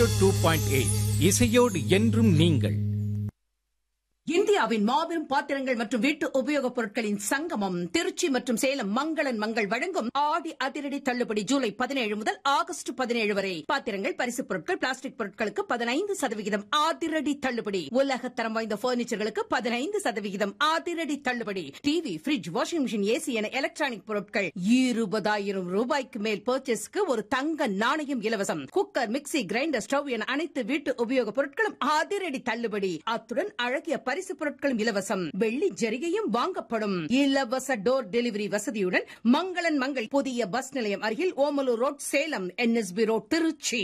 two point eight இசையோடு என்றும் நீங்கள் இந்தியாவின் மாபெரும் பாத்திரங்கள் மற்றும் வீட்டு உபயோகப் பொருட்களின் சங்கமம் திருச்சி மற்றும் சேலம் மங்களன் மங்கள் வழங்கும் ஆடி அதிரடி தள்ளுபடி ஜூலை பதினேழு முதல் ஆகஸ்ட் பதினேழு வரை பாத்திரங்கள் பரிசுப் பொருட்கள் பிளாஸ்டிக் பொருட்களுக்கு பதினைந்து சதவிகிதம் அதிரடி தள்ளுபடி உலகத்தரம் வாய்ந்த பர்னிச்சர்களுக்கு பதினைந்து சதவிகிதம் அதிரடி தள்ளுபடி TV fridge washing machine AC என எலக்ட்ரானிக் பொருட்கள் இருபதாயிரம் ரூபாய்க்கு மேல் பர்ச்சேஸ்க்கு ஒரு தங்க நாணயம் இலவசம் குக்கர் மிக்ஸி கிரைண்டர் ஸ்டவ் என அனைத்து வீட்டு உபயோகப் பொருட்களும் அதிரடி தள்ளுபடி அத்துடன் அழகிய பரிசு பொருட்களும் இலவசம் வெள்ளி ஜரிகையும் வாங்கப்படும் இலவச டோர் டெலிவரி வசதியுடன் மங்களன் மங்கள் புதிய பஸ் நிலையம் அருகில் Omalur road Salem NSP road Trichy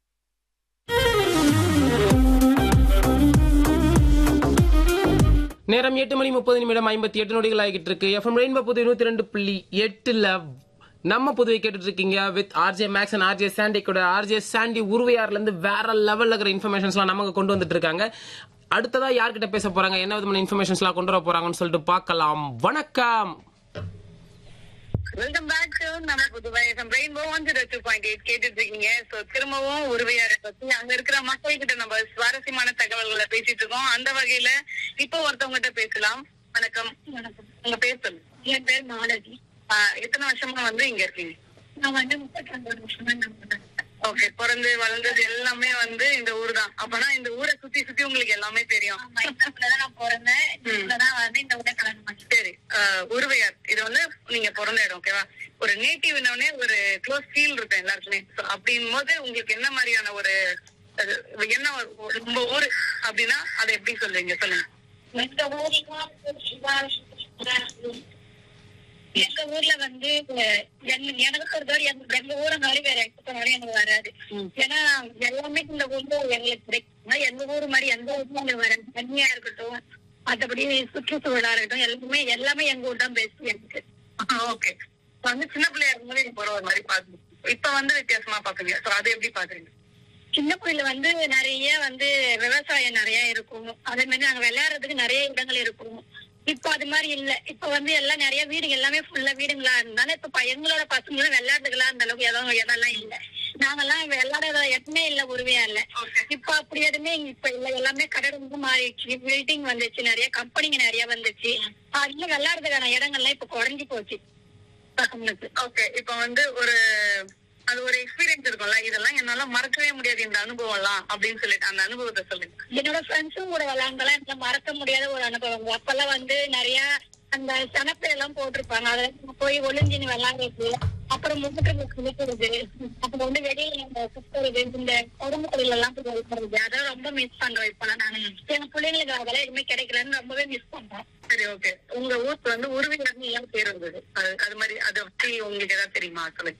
நேரம் எட்டு மணி முப்பது நிமிடம் ஐம்பத்தி எட்டு நொடிகள் ஆகிட்டு இருக்கு எஃப்எம் ரெயின்போ புது நூத்தி ரெண்டு புள்ளி எட்டுல நம்ம புதுவை கேட்டுட்டு இருக்கீங்க with RJ Max and RJ Sandy கூட ஆர்ஜே சாண்டி உருவையார்ல இருந்து வேற லெவல்ல இருக்கிற இன்ஃபர்மேஷன்ஸ் எல்லாம் நமக்கு கொண்டு வந்துட்டு இருக்காங்க அடுத்ததா யார்கிட்ட பேச போறாங்க என்ன விதமான இன்ஃபர்மேஷன்ஸ் எல்லாம் கொண்டு வர போறாங்கன்னு சொல்லிட்டு பார்க்கலாம் வணக்கம் வெல்கம் பேக் டு நம்ம Puduvai rainbow one zero two point eight கேட்டுட்டு இருக்கீங்க சோ திரும்பவும் உருவையாரை பத்தி அங்க இருக்கிற மக்கள் கிட்ட நம்ம சுவாரஸ்யமான தகவல்களை பேசிட்டு இருக்கோம் அந்த வகையில இப்போ ஒருத்தவங்க கிட்ட பேசலாம் வணக்கம் வணக்கம் உங்க பேர் சொல்லு என் பேர் மாலதி எத்தனை வருஷமா வந்து இங்க இருக்கீங்க நான் வந்து முப்பத்தி ரெண்டு வருஷமா ஓகே பிறந்து வளர்ந்தது எல்லாமே வந்து இந்த ஊர் தான் அப்பனா இந்த ஊரை சுத்தி சுத்தி உங்களுக்கு எல்லாமே தெரியும் நான் பிறந்தேன் வந்து இந்த ஊரை கல்யாணம் சரி ஆஹ் உருவையார் இது வந்து நீங்க பிறந்த இடம் ஓகேவா ஒரு நேட்டிவ்னே ஒரு க்ளோஸ் ஃபீல் இருக்கும் எல்லாருக்குமே So, அப்படின் போது உங்களுக்கு என்ன மாதிரியான ஒரு அது என்ன ஒரு- உங்க ஊரு அப்படின்னா அதை எப்படி சொல்றீங்க சொல்லுங்க எங்க ஊர்ல எங்க ஊர்ல வந்து எங்க- எனக்கு பொறுத்தவரை எங்க எங்க ஊரை மாதிரி வேற எங்க போனாலும் எனக்கு வராது ஏன்னா எல்லாமே இந்த ஊர்ல எங்களுக்கு கிடைக்கும் எங்க ஊர் மாதிரி எந்த ஊருமே எங்களுக்கு வராது தண்ணியா இருக்கட்டும் மத்தபடி சுற்றுச்சூழலா இருக்கட்டும் எல்லாமே எல்லாமே எங்க ஊர் தான் பெஸ்ட் எனக்கு ஓகே வந்து சின்ன பிள்ளையா இருக்கும்போது நீங்க போற ஒரு மாதிரி பாத்து இப்ப வந்து வித்தியாசமா பாக்குறீங்க சோ அதை எப்படி பாக்குறீங்க சின்ன பிள்ளைல வந்து நிறைய வந்து விவசாயம் நிறைய இருக்கும் அதே மாதிரி நாங்க விளையாடுறதுக்கு நிறைய இடங்கள் இருக்கும் இப்ப அது மாதிரி இல்ல இப்ப வந்து எல்லாம் நிறைய வீடு எல்லாமே ஃபுல்லா வீடுங்களா இருந்தாலும் இப்ப ப- எங்களோட பசங்களும் விளையாடுறதுக்குலாம் அந்த அளவுக்கு எதுவும் இடம்லாம் இல்ல நாங்கெல்லாம் விளையாடுற இடமே இல்ல உருவையா இல்ல இப்ப அப்படி எதுவுமே இங்க இப்ப இல்ல எல்லாமே கட்டடம் மாறிடுச்சு பில்டிங் வந்துச்சு நிறைய கம்பெனிங்க நிறைய வந்துச்சு அதுல விளையாடுறதுக்கான இடங்கள்லாம் இப்ப குறைஞ்சு போச்சு பசங்களுக்கு ஓகே இப்ப வந்து ஒரு அது ஒரு எக்ஸ்பீரியன்ஸ் இருக்கும்ல இதெல்லாம் என்னால மறக்கவே முடியாது இந்த அனுபவம்லாம் அப்படின்னு சொல்லிட்டு அந்த அனுபவத்தை சொல்லுங்க என்னோட ஃப்ரெண்ட்ஸும் கூட விளையாண்டெல்லாம் என்னால மறக்க முடியாத ஒரு அனுபவம் அப்பெல்லாம் வந்து நிறைய அந்த சனப்பை எல்லாம் போட்டிருப்பாங்க அதுல நம்ம போய் ஒளிஞ்சின்னு விளையாடுறது அப்புறம் முகத்துல குளிக்கிறது அப்புறம் வந்து வெளியில நம்ம சுத்துறது இந்த உடம்பு தொழில் எல்லாம் போய் இருக்கிறது அதெல்லாம் ரொம்ப மிஸ் பண்றோம் இப்பெல்லாம் நானு எங்க பிள்ளைங்களுக்கு அதெல்லாம் எதுவுமே கிடைக்கலன்னு ரொம்பவே மிஸ் பண்றோம் சரி ஓகே உங்க ஊருக்கு வந்து உருவினர்னு ஏன் பேர் வந்தது அது அது மாதிரி அதை பத்தி உங்களுக்கு ஏதாவது தெரியுமா சொல்லுங்க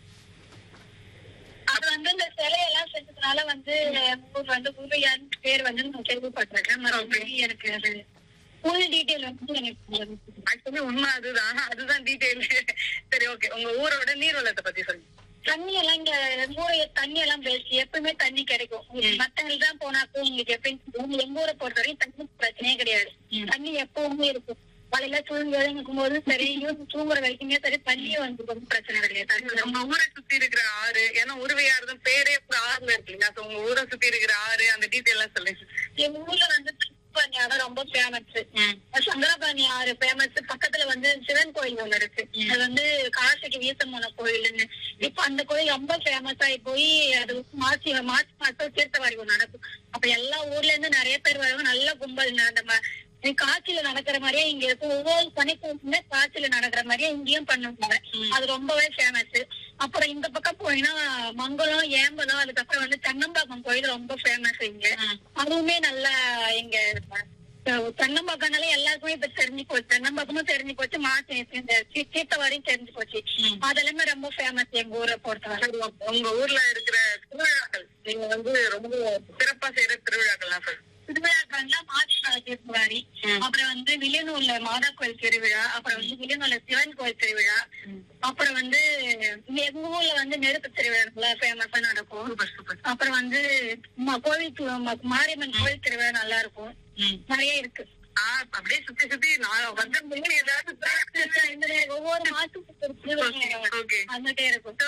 அது வந்து இந்த சிலையெல்லாம் செஞ்சதுனால வந்து ஊர் வந்து உருவையான்னு பேர் வந்து நான் கேள்விப்பட்டிருக்கேன் மறுபடி எனக்கு அது ஃபுல் டீட்டெயில் வந்து எனக்கு ஆக்சுவலி உண்மை அதுதான் அதுதான் டீடைல் சரி ஓகே உங்க ஊரோட நீர்வளத்தை பத்தி சொல்லுங்க தண்ணி எல்லாம் இங்க எங்க ஊரை தண்ணி எல்லாம் பெஸ்ட் எப்பவுமே தண்ணி கிடைக்கும் மத்தவங்களுக்கு தான் போனாக்கும் உங்களுக்கு எப்பயும் எங்க ஊரை பொறுத்த வரைக்கும் தண்ணி பிரச்சனையே கிடையாது தண்ணி எப்பவுமே இருக்கும் காலையில தூங்க இருக்கும் போது சரி ஈவினிங் தூங்குற வரைக்குமே சரி தண்ணி வந்து ரொம்ப பிரச்சனை கிடையாது தண்ணி உங்க ஊரை சுத்தி இருக்கிற ஆறு ஏன்னா உருவையாறுதான் பேரே ஒரு ஆறுல இருக்குங்க So, உங்க ஊரை சுத்தி இருக்கிற ஆறு அந்த டீடைல் எல்லாம் சொல்லுங்க எங்க ஊர்ல வந்து சங்கராபரணி ஆறு ரொம்ப ஃபேமஸ் சங்கராபரணி ஆறு ஃபேமஸ் பக்கத்துல வந்து சிவன் கோயில் ஒண்ணு இருக்கு அது வந்து காசிக்கு வீசமான கோயில்னு இப்ப அந்த கோயில் ரொம்ப ஃபேமஸ் ஆகி போய் அது மார்ச் மார்ச் மாசம் தீர்த்தவாரி ஒண்ணு நடக்கும் அப்ப எல்லா ஊர்ல இருந்து நிறைய பேர் வருவாங்க நல்ல கும்பல் ந- அந்த ம- காட்சியில நடக்கிற மாதிரியே இங்க இருக்கும் ஒவ்வொரு சனிக்கிழமை காட்சியில நடக்கிற மாதிரியே இங்கேயும் பண்ணுவாங்க அது ரொம்பவே ஃபேமஸ் அப்புறம் இந்த பக்கம் போயினா மங்களம் ஏம்பலம் அதுக்கப்புறம் வந்து தென்னம்பாக்கம் கோயில் ரொம்ப ஃபேமஸ் இங்க அதுவுமே நல்லா இங்க தென்னம்பாக்கம்னால எல்லாருக்குமே இப்ப தெரிஞ்சு போச்சு தென்னம்பாக்கமும் தெரிஞ்சு போச்சு மாசம் இந்த தீ- தீர்த்தவாரியும் தெரிஞ்சு போச்சு அதெல்லாமே ரொம்ப ஃபேமஸ் எங்க ஊரை பொறுத்தவரை உங்க ஊர்ல இருக்கிற திருவிழாக்கள் நீங்க வந்து ரொம்ப சிறப்பா செய்யற திருவிழாக்கள்லாம் சொல்லுங்க திருவிழாக்கள்னா மாசி மலை தீர்த்தவாரி அப்புறம் வந்து வில்லியனூர்ல மாதா கோயில் திருவிழா அப்புறம் வந்து வில்லியனூர்ல சிவன் கோயில் திருவிழா அப்புறம் வந்து இங்க எங்க ஊர்ல வந்து நெருப்பு திருவிழா ஃபேமஸா நடக்கும் அப்புறம் வந்து ம- கோவில் தி- ம- மாரியம்மன் கோயில் திருவிழா நல்லா இருக்கும் நிறைய இருக்கு ஆஹ் அப்படியே சுத்தி சுத்தி நான் வந்து ஏதாவது இந்த ஒவ்வொரு மாசத்துக்கு ஒரு திருவிழா ஓகே வந்துட்டே இருக்கும்